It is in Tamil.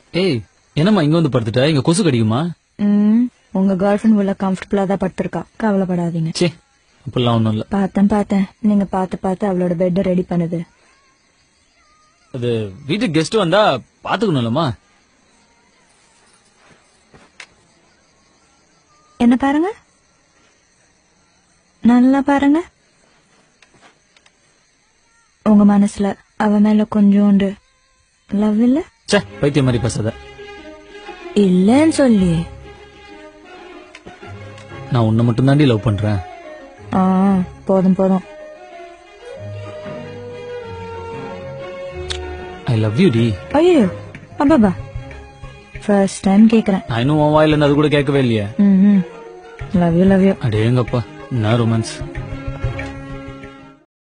ஏய் என்னம்மா இங்க வந்து படுத்துட்டா இங்க கொசு கடிக்குமா ம், உங்க கேர்ள் ஃபிரெண்ட் உள்ள கம்ஃபர்டபுளா தான் படுத்திருக்கா கவலைப்படாதீங்க சே அப்படிலாம் ஒண்ணும் இல்ல பார்த்தேன் பார்த்தேன் நீங்க பார்த்து பார்த்து அவளோட பெட்டை ரெடி பண்ணுது அது வீட்டுக்கு கெஸ்ட் வந்தா பாத்துக்கணும்லம்மா என்ன பாருங்க நல்லா பாருங்க உங்க மனசுல அவ மேல கொஞ்சோண்டு லவ் இல்ல சே பைத்தியம் மாதிரி பேசாத இல்லன்னு சொல்லி நான் உன்னை மட்டும் தாண்டி லவ் பண்றேன் ஆ போதும் போதும் ஐ லவ் யூ டி ஐயோ அப்பாபா ஃபர்ஸ்ட் டைம் கேக்குறேன் நான் இன்னும் உன் வாயில இருந்து அது கூட கேட்கவே இல்லையே ம் லவ் யூ லவ் யூ அடேங்கப்பா என்ன ரொமான்ஸ்